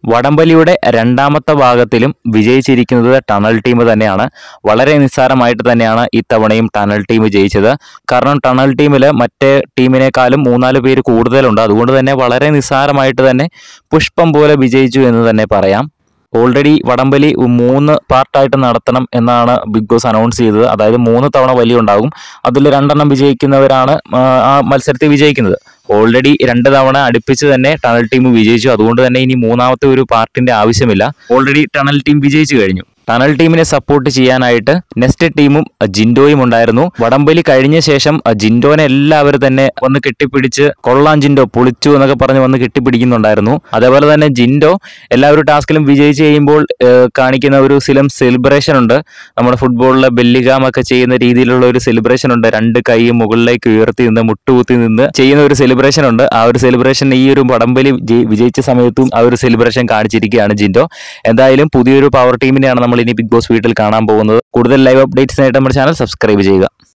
വടംവലിയുടെ രണ്ടാമത്തെ ഭാഗത്തിലും വിജയിച്ചിരിക്കുന്നത് tunnel team തന്നെയാണ് വളരെ നിസ്സാരമായിട്ട് തന്നെയാണ് ഇത്തവണയും ടണൽ ടീം ജയിച്ചത് കാരണം ടണൽ ടീമിൽ മറ്റേ ടീമിനേക്കാളും മൂന്നാല് പേര് കൂടുതലുണ്ട് അതുകൊണ്ട് തന്നെ വളരെ നിസ്സാരമായിട്ട് തന്നെ പുഷ്പം പോലെ വിജയിച്ചു എന്ന് തന്നെ പറയാം ഓൾറെഡി വടംവലി മൂന്ന് പാർട്ടായിട്ട് നടത്തണം എന്നാണ് ബിഗ് ബോസ് അനൗൺസ് ചെയ്തത് അതായത് മൂന്ന് തവണ വലി ഉണ്ടാകും അതിൽ രണ്ടെണ്ണം വിജയിക്കുന്നവരാണ് ആ, ആ മത്സരത്തിൽ വിജയിക്കുന്നത് ഓൾറെഡി രണ്ട് തവണ അടുപ്പിച്ച് തന്നെ ടണൽ ടീം വിജയിച്ചു അതുകൊണ്ട് തന്നെ ഇനി മൂന്നാമത്തെ ഒരു പാർട്ടിന്റെ ആവശ്യമില്ല ഓൾറെഡി ടണൽ ടീം വിജയിച്ചു കഴിഞ്ഞു ടണൽ ടീമിനെ സപ്പോർട്ട് ചെയ്യാനായിട്ട് നെക്സ്റ്റ് ടീമും അഹ് ജിൻഡോയും ഉണ്ടായിരുന്നു വടംവലി കഴിഞ്ഞ ശേഷം അഹ് ജിൻഡോനെ എല്ലാവരും തന്നെ വന്ന് കെട്ടിപ്പിടിച്ച് കൊള്ളാം ജിൻഡോ പൊളിച്ചു എന്നൊക്കെ പറഞ്ഞ് വന്ന് കെട്ടിപ്പിടിക്കുന്നുണ്ടായിരുന്നു അതേപോലെ തന്നെ ജിൻഡോ എല്ലാവരും ടാസ്കിലും വിജയിച്ച് കഴിയുമ്പോൾ ഏഹ്, കാണിക്കുന്ന ഒരു സിലം സെലിബ്രേഷൻ ഉണ്ട് നമ്മുടെ ഫുട്ബോളിലെ ബെല്ലിഗാം ഒക്കെ ചെയ്യുന്ന രീതിയിലുള്ള ഒരു സെലിബ്രേഷൻ ഉണ്ട് രണ്ട് കൈ മുകളിലേക്ക് ഉയർത്തി നിന്ന് മുട്ടുകുത്തി നിന്ന് ചെയ്യുന്ന ഒരു സെലിബ്രേഷൻ ഉണ്ട് ആ ഒരു സെലിബ്രേഷൻ ഈ ഒരു വടംവലി ജയി- വിജയിച്ച സമയത്തും ആ ഒരു സെലിബ്രേഷൻ കാണിച്ചിരിക്കുകയാണ് ജിൻഡോ എന്തായാലും പുതിയൊരു പവർ ടീമിനെയാണ് നമ്മൾ ഇനി ബിഗ് ബോസ് വീട്ടിൽ കാണാൻ പോകുന്നത് കൂടുതൽ ലൈവ് അപ്ഡേറ്റ്സിനായിട്ട് നമ്മുടെ ചാനൽ സബ്സ്ക്രൈബ് ചെയ്യുക